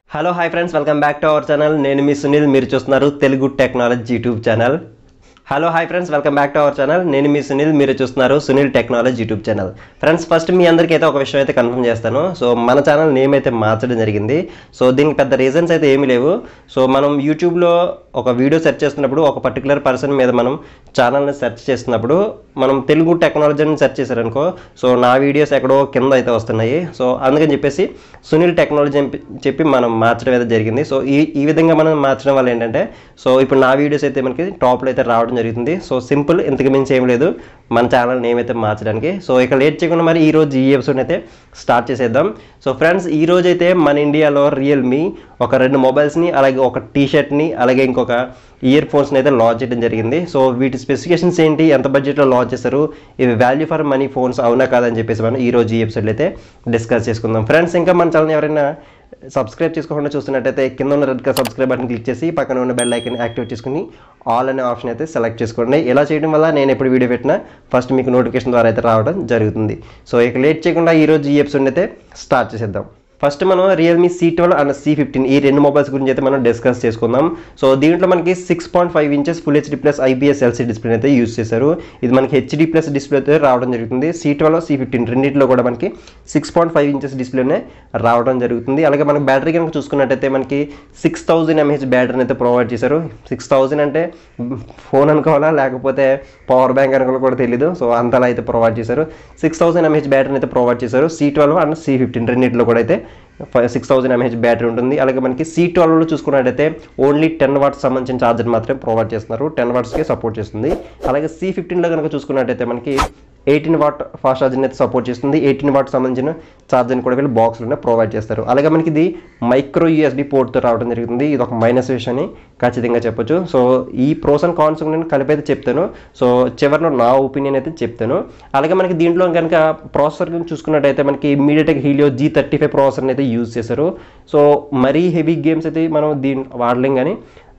hello hi friends welcome back to our channel నేను మీ సునీల్ మీరు చూస్తున్నారు Telugu technology YouTube channel hello hi friends welcome back to our channel నేను మీ సునీల్ మీరు చూస్తున్నారు Sunil technology YouTube channel friends first మీ అందరికీ అయితే ఒక విషయం అయితే కన్ఫర్మ్ చేస్తాను సో మన ఛానల్ నేమ్ అయితే మార్చడం జరిగింది సో దీనికి పెద్ద రీజన్స్ అయితే ఏమీ లేవు సో మనం యూట్యూబ్లో ఒక వీడియో సెర్చ్ చేస్తున్నప్పుడు ఒక పర్టికులర్ పర్సన్ మీద మనం ఛానల్ని సెర్చ్ చేస్తున్నప్పుడు మనం తెలుగు టెక్నాలజీని సెర్చ్ చేశారనుకో సో నా వీడియోస్ ఎక్కడో కింద అయితే వస్తున్నాయి సో అందుకని చెప్పేసి సునీల్ టెక్నాలజీ అని చెప్పి మనం మార్చడం అయితే జరిగింది సో ఈ ఈ విధంగా మనం మార్చడం వల్ల ఏంటంటే సో ఇప్పుడు నా వీడియోస్ అయితే మనకి టాప్లో అయితే రావడం జరుగుతుంది సో సింపుల్ ఇంతకు మించి ఏం లేదు మన ఛానల్ నేమ్ అయితే మార్చడానికి సో ఇక లేట్ చేయకుండా మరి ఈ రోజు ఈ ఎపిసోడ్ అయితే స్టార్ట్ చేసేద్దాం సో ఫ్రెండ్స్ ఈ రోజు అయితే మన ఇండియాలో రియల్మీ ఒక రెండు మొబైల్స్ని అలాగే ఒక టీ షర్ట్ని అలాగే ఇంకొక ఇయర్ ఫోన్స్ని అయితే లాంచ్ చేయడం జరిగింది సో వీటి స్పెసిఫికేషన్స్ ఏంటి ఎంత బడ్జెట్లో లాంచ్ చేస్తారు ఇవి వాల్యూ ఫర్ మనీ ఫోన్స్ అవునా కాదని చెప్పేసి మనం ఈ రోజు ఈ ఎపిసోడ్లో అయితే డిస్కస్ చేసుకుందాం ఫ్రెండ్స్ ఇంకా మన ఛానల్ ఎవరైనా సబ్స్క్రైబ్ చేసుకోకుండా చూస్తున్నట్టయితే కింద ఉన్న red colour subscribe button click చేసి పక్కన ఉన్న బెల్ ఐకన్ యాక్టివేట్ చేసుకుని ఆల్ అనే ఆప్షన్ అయితే సెలెక్ట్ చేసుకోండి ఇలా చేయడం వల్ల నేను ఎప్పుడు వీడియో పెట్టినా ఫస్ట్ మీకు నోటిఫికేషన్ ద్వారా అయితే రావడం జరుగుతుంది సో ఇక లేట్ చేయకుండా ఈరోజు ఈ ఎపిసోడ్ అయితే స్టార్ట్ చేసేద్దాం ఫస్ట్ మనం Realme C twelve and C fifteen ఈ రెండు మొబైల్స్ గురించి అయితే మనం డిస్కస్ చేసుకుందాం సో దీంట్లో మనకి six point five inches full HD plus IPS LC display అయితే యూస్ చేశారు ఇది మనకి హెచ్డీ ప్లస్ డిస్ప్లే అయితే రావడం జరుగుతుంది సి ట్వెల్వ్ సి ఫిఫ్టీన్ రెండింటిలో కూడా మనకి సిక్స్ పాయింట్ ఫైవ్ ఇంచెస్ డిస్ప్లేనే రావడం జరుగుతుంది అలాగే మనకి బ్యాటరీ కనుక చూసుకున్నట్టయితే మనకి సిక్స్ థౌజండ్ ఎంహెచ్ బ్యాటరీని అయితే ప్రొవైడ్ చేశారు సిక్స్ థౌజండ్ అంటే ఫోన్ అనుకోవాలా లేకపోతే పవర్ బ్యాంక్ అనుకోవాలో కూడా తెలీదు సో అంతలా అయితే ప్రొవైడ్ చేశారు సిక్స్ థౌసండ్ ఎంహెచ్ బ్యాటరీని అయితే ప్రొవైడ్ చేశారు C twelve and C fifteen రెండింటిలో కూడా అయితే సిక్స్ థౌసండ్ ఎంహెచ్ బ్యాటరీ ఉంటుంది అలాగే మనకి సి ట్వెల్వ్లో చూసుకున్నట్టయితే ఓన్లీ టెన్ వాట్స్ సంబంధించిన ఛార్జర్ మాత్రమే ప్రొవైడ్ చేస్తున్నారు టెన్ వాట్స్కే సపోర్ట్ చేస్తుంది అలాగే సి ఫిఫ్టీన్లో కనుక చూసుకున్నట్టయితే మనకి ఎయిటీన్ వాట్ ఫాస్ట్ ఛార్జింగ్ అయితే సపోర్ట్ చేస్తుంది ఎయిటీన్ వాట్ సంబంధించిన ఛార్జర్ని కూడా వీళ్ళు బాక్స్లోనే ప్రొవైడ్ చేస్తారు అలాగే మనకి ఇది మైక్రో యూఎస్బి పోర్ట్తో రావడం జరుగుతుంది ఇది ఒక మైనస్ విషయం అని ఖచ్చితంగా చెప్పొచ్చు సో ఈ ప్రోస్ అండ్ కాన్స్ నేను కలిపి అయితే చెప్తాను సో చివరిలో నా ఒపీనియన్ అయితే చెప్తాను అలాగే మనకి దీంట్లో కనుక ప్రాసెసర్ చూసుకున్నట్టయితే మనకి MediaTek Helio G thirty five ప్రాసెసర్ని అయితే యూజ్ చేశారు సో మరీ హెవీ గేమ్స్ అయితే మనం దీని వాడలేం కానీ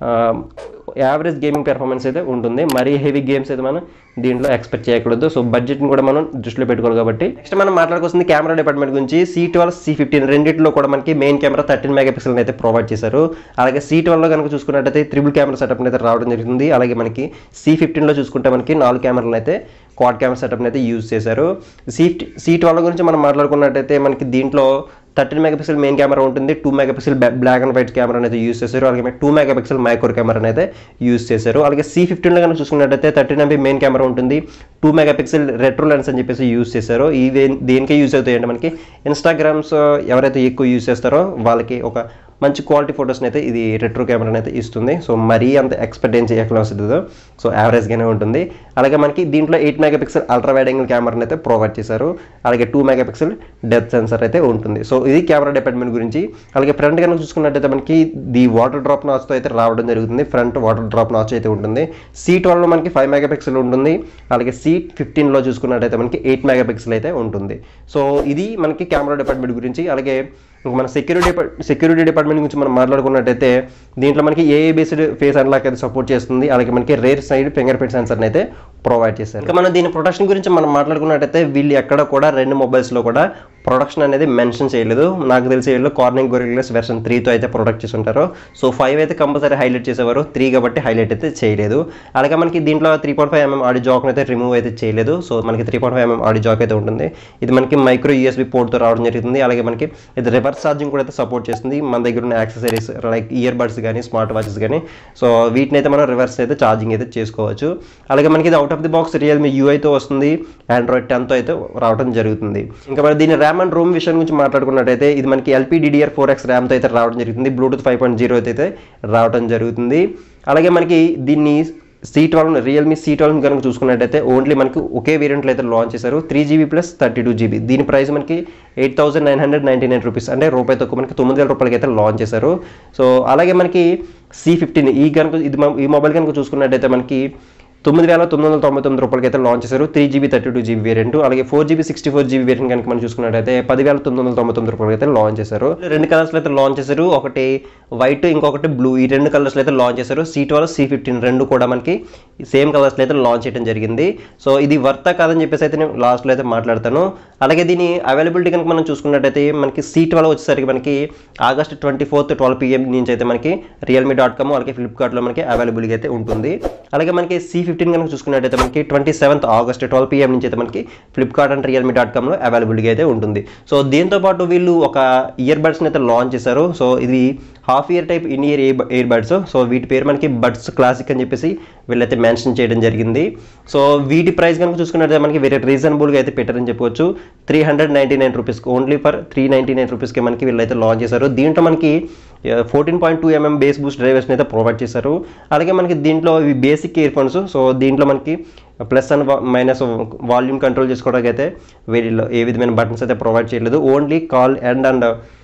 యావరేజ్ గేమింగ్ పెర్ఫార్మెన్స్ అయితే ఉంటుంది మరీ హెవీ గేమ్స్ అయితే మనం దీంట్లో ఎక్స్పెక్ట్ చేయకూడదు సో బడ్జెట్ని కూడా మనం దృష్టిలో పెట్టుకోవాలి కాబట్టి నెక్స్ట్ మనం మాట్లాడుకోవాల్సింది కెమెరా డిపార్ట్మెంట్ గురించి సి ట్వెల్వ్ సి ఫిఫ్టీన్ రెండింటిలో కూడా మనకి main camera thirteen megapixel అయితే ప్రొవైడ్ చేశారు అలాగే సి ట్వెల్వ్లో కనుక చూసుకున్నట్టయితే త్రిబుల్ కెమెరా సెటప్ అయితే రావడం జరుగుతుంది అలాగే మనకి సి ఫిఫ్టీన్లో చూసుకుంటే మనకి నాలుగు కెమెరాలు అయితే క్వాడ్ కెమెరా సెటప్ని అయితే యూజ్ చేశారు సి సి ట్వెల్వ్ గురించి మనం మాట్లాడుకున్నట్టయితే మనకి దీంట్లో థర్టీన్ మెగాపిక్సెల్ మెయిన్ కెమెరా ఉంటుంది two megapixel black and white camera అయితే యూస్ చేశారు అలాగే టూ మెగాపిక్సెల్ మైక్రో కెమెరా అయితే యూస్ చేశారు అలాగే సి ఫిఫ్టీన్లో కనుక చూసుకున్నట్టయితే థర్టీన్ ఎంబీ మెయిన్ కెమెరా ఉంటుంది టూ మెగాపిక్సెల్ రెట్రో లెన్స్ అని చెప్పేసి యూస్ చేశారు ఇవి దేనికే యూస్ అవుతాయి అంటే మనకి ఇన్స్టాగ్రామ్స్ ఎవరైతే ఎక్కువ యూస్ చేస్తారో వాళ్ళకి ఒక మంచి క్వాలిటీ ఫొటోస్ని అయితే ఇది రెట్రో కెమెరాని అయితే ఇస్తుంది సో మరీ అంత ఎక్స్పెక్ట్ ఏం చేయకుండా వస్తుంది సో యావరేజ్గానే ఉంటుంది అలాగే మనకి దీంట్లో eight megapixel ultra wide angle కెమెరాని అయితే ప్రొవైడ్ చేశారు అలాగే టూ మెగాపిక్సెల్ డెప్త్ సెన్సర్ అయితే ఉంటుంది సో ఇది కెమెరా డిపార్ట్మెంట్ గురించి అలాగే ఫ్రంట్ కనుక చూసుకున్నట్టయితే మనకి ది వాటర్ డ్రాప్ నాచ్తో అయితే రావడం జరుగుతుంది ఫ్రంట్ వాటర్ డ్రాప్ నాచ్ అయితే ఉంటుంది సి ట్వెల్వ్లో మనకి ఫైవ్ మెగాపిక్సెల్ ఉంటుంది అలాగే సి ఫిఫ్టీన్లో చూసుకున్నట్టయితే మనకి ఎయిట్ మెగాపిక్సెల్ అయితే ఉంటుంది సో ఇది మనకి కెమెరా డిపార్ట్మెంట్ గురించి అలాగే మన సెక్యూరిటీ సెక్యూరిటీ డిపార్ట్మెంట్ గురించి మనం మాట్లాడుకున్నట్టయితే దీంట్లో మనకి ఏఏ బేస్డ్ ఫేస్ అన్లాక్ అయితే సపోర్ట్ చేస్తుంది అలాగే మనకి రేర్ సైడ్ ఫింగర్ ప్రింట్ సెన్సర్ని అయితే ప్రొవైడ్ చేశారు ఇంకా మనం దీని ప్రొడక్షన్ గురించి మనం మాట్లాడుకున్నట్టయితే వీళ్ళు ఎక్కడ కూడా రెండు మొబైల్స్లో కూడా ప్రొడక్షన్ అనేది మెన్షన్ చేయలేదు నాకు తెలిసి వీళ్ళు కార్నింగ్ గొరిగ్లస్ వెర్షన్ త్రీతో అయితే ప్రొడక్ట్ చేసి ఉంటారు సో ఫైవ్ అయితే కంపల్సరీ హైలైట్ చేసేవారు త్రీ కాబట్టి హైలైట్ అయితే చేయలేదు అలాగే మనకి దీంట్లో three point five MM audio jack అయితే రిమూవ్ అయితే చేయలేదు సో మనకి three point five MM audio jack అయితే ఉంటుంది ఇది మనకి మైక్రో యూఎస్బి పోర్ట్తో రావడం జరుగుతుంది అలాగే మనకి ఇది రివర్స్ ఛార్జింగ్ కూడా అయితే సపోర్ట్ చేస్తుంది మన దగ్గర ఉన్న యాక్సెసరీస్ లైక్ ఇయర్ బడ్స్ కానీ స్మార్ట్ వాచెస్ కానీ సో వీటిని అయితే మనం రివర్స్ అయితే ఛార్జింగ్ అయితే చేసుకోవచ్చు అలాగే మనకి ఇది out of the box Realme యూఐతో వస్తుంది ఆండ్రాయిడ్ టెన్తో అయితే రావడం జరుగుతుంది ఇంకా మరి దీని ర్యామ్ అండ్ రోమ్ విషయం గురించి మాట్లాడుకున్నట్టయితే ఇది మనకి ఎల్పీడిడిఆర్ ఫోర్ ఎక్స్ ర్యామ్తో అయితే రావడం జరుగుతుంది బ్లూటూత్ ఫైవ్ పాయింట్ జీరో అయితే రావడం జరుగుతుంది అలాగే మనకి దీన్ని C twelve Realme C twelve కనుక చూసుకున్నట్టయితే ఓన్లీ మనకి ఒకే వేరియంట్లో అయితే లాంచ్ చేశారు three GB plus thirty two GB దీని ప్రైస్ మనకి eight thousand nine hundred ninety nine rupees అంటే రూపాయి తక్కువ మనకి తొమ్మిది వేల రూపాయలకి అయితే లాంచ్ చేశారు సో అలాగే మనకి సి ఫిఫ్టీన్ ఈ కనుక ఇది ఈ మొబైల్ కనుక చూసుకున్నట్టయితే మనకి తొమ్మిది వేల తొమ్మిది వందల తొంభై తొమ్మిది రూపాయలకి అయితే లాంచ్ చేశారు three GB thirty two GB variant అలాగే four GB sixty four GB variant కనుక మనం చూసుకున్నట్టయితే పదివేల తొమ్మిది వందల తొంభై తొమ్మిది రూపాయలకి అయితే లాంచ్ చేశారు రెండు కలర్స్లో అయితే లాంచ్ చేశారు ఒకటి వైట్ ఇంకొకటి బ్లూ ఈ రెండు కలర్స్లో అయితే లాంచ్ చేశారు సీ ట్వెల్వ్ సి ఫిఫ్టీన్ రెండు కూడా మనకి సేమ్ కలర్స్లో అయితే లాంచ్ చేయడం జరిగింది సో ఇది వర్త కాదని చెప్పేసి అయితే నేను లాస్ట్లో అయితే మాట్లాడతాను అలాగే దీని అవైలబిలిటీ కనుక మనం చూసుకున్నట్టయితే మనకి సీ ట్వెల్వ్ వచ్చేసరికి మనకి August twenty fourth twelve PM నుంచి అయితే మనకి రియల్మీ డాట్ కామ్ అలాగే ఫ్లిప్కార్ట్లో మనకి అవైలబుల్గా అయితే ఉంటుంది అలాగే మనకి సి ఫిఫ్టీన్ కనుక చూసుకున్నట్టయితే మనకి twenty seventh August twelve PM నుంచి అయితే మనకి ఫ్లిప్కార్ట్ అండ్ రియల్మీ డాట్ కామ్లో అవైలబుల్గా అయితే ఉంటుంది సో దీంతో పాటు వీళ్ళు ఒక ఇయర్ బడ్స్ని అయితే లాంచ్ చేశారు సో ఇది half ear type in ear earbuds so వీటి పేరు మనకి బడ్స్ క్లాసిక్ అని చెప్పేసి వీళ్ళైతే మెన్షన్ చేయడం జరిగింది సో వీటి ప్రైస్ కనుక చూసుకున్నట్లయితే మనకి వెరీ రీజనబుల్గా అయితే పెట్టారని చెప్పొచ్చు త్రీ హండ్రెడ్ నైంటీ నైన్ రూపీస్కి only for three ninety nine రూపీస్కి మనకి వీళ్ళైతే లాంచ్ చేశారు దీంట్లో మనకి fourteen point two MM bass boost డ్రైవర్స్ని అయితే ప్రొవైడ్ చేశారు అలాగే మనకి దీంట్లో ఇవి బేసిక్ ఇయర్ ఫోన్స్ సో దీంట్లో మనకి plus and minus volume control చేసుకోవడానికి అయితే వీటిలో ఏ విధమైన బటన్స్ అయితే ప్రొవైడ్ చేయలేదు only call and and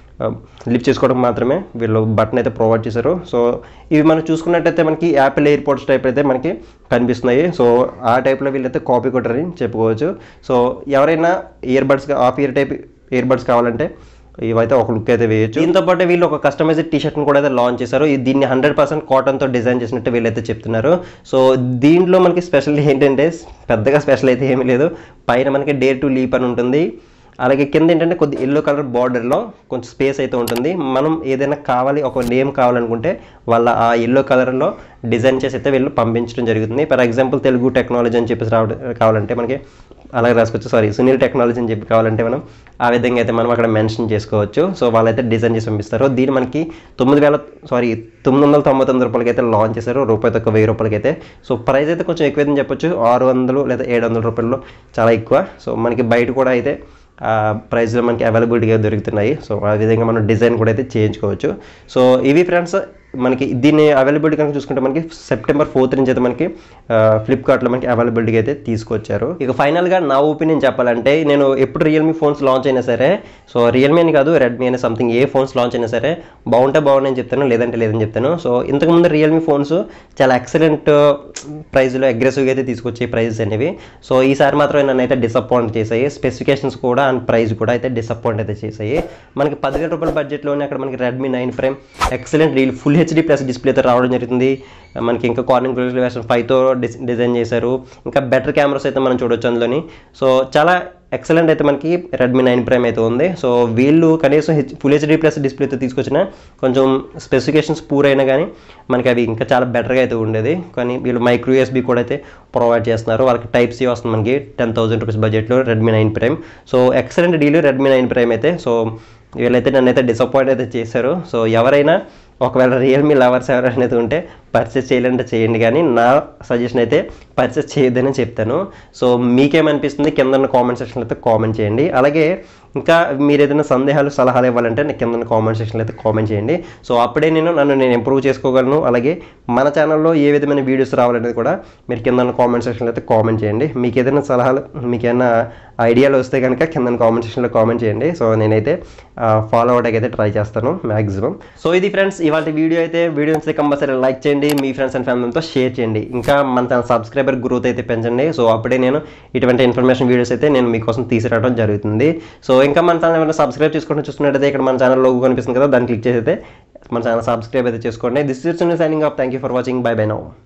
lift చేసుకోవడం మాత్రమే వీళ్ళు బటన్ అయితే ప్రొవైడ్ చేశారు సో ఇవి మనం చూసుకున్నట్టయితే మనకి యాపిల్ ఎయిర్పోర్ట్స్ టైప్ అయితే మనకి కనిపిస్తున్నాయి సో ఆ టైప్లో వీళ్ళైతే కాపీ కొట్టారని చెప్పుకోవచ్చు సో ఎవరైనా earbuds half ear type earbuds కావాలంటే ఇవైతే ఒక లుక్ అయితే వేయచ్చు దీంతో పాటు వీళ్ళు ఒక కస్టమైజ్డ్ టీ షర్ట్ని కూడా అయితే లాంచ్ చేశారు ఇది దీన్ని హండ్రెడ్ పర్సెంట్ కాటన్తో డిజైన్ చేసినట్టు వీళ్ళైతే చెప్తున్నారు సో దీంట్లో మనకి స్పెషల్ ఏంటంటే పెద్దగా స్పెషల్ అయితే ఏమీ లేదు పైన మనకి డేర్ టు లీప్ అని ఉంటుంది అలాగే కింద ఏంటంటే కొద్ది ఎల్లో కలర్ బార్డర్లో కొంచెం స్పేస్ అయితే ఉంటుంది మనం ఏదైనా కావాలి ఒక నేమ్ కావాలనుకుంటే వాళ్ళ ఆ ఎల్లో కలర్లో డిజైన్ చేసి అయితే వీళ్ళు పంపించడం జరుగుతుంది ఫర్ ఎగ్జాంపుల్ తెలుగు టెక్నాలజీ అని చెప్పేసి రావడం కావాలంటే మనకి అలాగే రాసుకోవచ్చు సారీ సునీల్ టెక్నాలజీ అని చెప్పి కావాలంటే మనం ఆ విధంగా అయితే మనం అక్కడ మెన్షన్ చేసుకోవచ్చు సో వాళ్ళైతే డిజైన్ చేసి పంపిస్తారు దీన్ని మనకి తొమ్మిది వేల సారీ తొమ్మిది వందల తొంభై తొమ్మిది రూపాయలకి అయితే లాంచ్ చేశారు రూపాయి తక్కువ వెయ్యి రూపాయలకి అయితే సో ప్రైస్ అయితే కొంచెం ఎక్కువ చెప్పొచ్చు ఆరు వందలు లేదా ఏడు వందల రూపాయలు చాలా ఎక్కువ సో మనకి బయట కూడా అయితే ఆ ప్రైస్లో మనకి అవైలబిలిటీగా దొరుకుతున్నాయి సో ఆ విధంగా మనం డిజైన్ కూడా అయితే చేయించుకోవచ్చు సో ఇవి ఫ్రెండ్స్ మనకి దీన్ని అవైలబిలిటీ కనుక చూసుకుంటే మనకి సెప్టెంబర్ ఫోర్త్ నుంచి అయితే మనకి ఫ్లిప్కార్ట్లో మనకి అవైలబిలిటీగా అయితే తీసుకొచ్చారు ఇక ఫైనల్గా నా ఒపీనియన్ చెప్పాలంటే నేను ఎప్పుడు రియల్మీ ఫోన్స్ లాంచ్ అయినా సరే సో రియల్మీ అని కాదు రెడ్మీ అని సంథింగ్ ఏ ఫోన్స్ లాంచ్ అయినా సరే బాగుంటే బాగున్నాయని చెప్తాను లేదంటే లేదని చెప్తాను సో ఇంతకుముందు రియల్మీ ఫోన్స్ చాలా ఎక్సలెంట్ ప్రైస్లో అగ్రెసివ్గా అయితే తీసుకొచ్చాయి ప్రైజెస్ అనేవి సో ఈసారి మాత్రం నన్ను అయితే డిసప్పాయింట్ చేశాయి స్పెసిఫికేషన్స్ కూడా అండ్ ప్రైస్ కూడా అయితే డిసప్పాయింట్ అయితే చేశాయి మనకి పదివేల రూపాయల బడ్జెట్లోనే అక్కడ మనకి Redmi nine prime excellent real full HD plus display అయితే రావడం జరుగుతుంది మనకి ఇంకా కార్నింగ్ వెర్షన్ ఫైవ్తో డిజైన్ చేశారు ఇంకా బెటర్ కెమెరాస్ అయితే మనం చూడొచ్చు అందులోని సో చాలా ఎక్సలెంట్ అయితే మనకి రెడ్మీ నైన్ ప్రైమ్ అయితే ఉంది సో వీళ్ళు కనీసం హెచ్ ఫుల్ హెచ్డీ ప్లస్ డిస్ప్లేతో తీసుకొచ్చిన కొంచెం స్పెసిఫికేషన్స్ పూరైనా కానీ మనకి అవి ఇంకా చాలా బెటర్గా అయితే ఉండేది కానీ వీళ్ళు మైక్రో యూఎస్బీ కూడా అయితే ప్రొవైడ్ చేస్తున్నారు వాళ్ళకి టైప్ సి వస్తుంది మనకి టెన్ థౌసండ్ రూపీస్ బడ్జెట్లో Redmi nine prime so excellent deal Redmi nine prime అయితే సో వీళ్ళైతే నన్ను అయితే డిసప్పాయింట్ అయితే చేశారు సో ఎవరైనా ఒకవేళ రియల్మీ లవర్స్ ఎవరైనా అయితే ఉంటే పర్చేస్ చేయాలంటే చేయండి కానీ నా సజెషన్ అయితే పర్చేస్ చేయొద్దని చెప్తాను సో మీకేమనిపిస్తుంది కింద కామెంట్ సెక్షన్లో అయితే కామెంట్ చేయండి అలాగే ఇంకా మీరు ఏదైనా సందేహాలు సలహాలు ఇవ్వాలంటే నాకు కింద కామెంట్ సెక్షన్లో అయితే కామెంట్ చేయండి సో అప్పుడే నేను నన్ను నేను ఇంప్రూవ్ చేసుకోగలను అలాగే మన ఛానల్లో ఏ విధమైన వీడియోస్ రావాలనేది కూడా మీరు కింద కామెంట్ సెక్షన్లో అయితే కామెంట్ చేయండి మీకు ఏదైనా సలహాలు మీకు ఏదైనా ఐడియాలు వస్తే కనుక కింద కామెంట్ సెక్షన్లో కామెంట్ చేయండి సో నేనైతే ఫాలో అవడానికి అయితే ట్రై చేస్తాను మ్యాక్సిమం సో ఇది ఫ్రెండ్స్ ఇవాళ వీడియో అయితే వీడియో నచ్చితే కంపల్సరీ లైక్ చేయండి మీ ఫ్రెండ్స్ అండ్ ఫ్యామిలీతో షేర్ చేయండి ఇంకా మన ఛానల్ సబ్స్క్రైబర్ గ్రోత్ అయితే పెంచండి సో అప్పుడే నేను ఇటువంటి ఇన్ఫర్మేషన్ వీడియోస్ అయితే నేను మీకోసం తీసుకురావడం జరుగుతుంది సో ఇంకా మన ఛానల్ ఏమైనా సబ్స్క్రైబ్ చేసుకుంటే చూస్తున్నట్టయితే ఇక్కడ మన ఛానల్ లోగో కనిపిస్తుంది కదా దాన్ని క్లిక్ చేసి అయితే మన ఛానల్ సబ్స్క్రైబ్ అయితే చేసుకోండి this is signing off thank you for watching bye bye now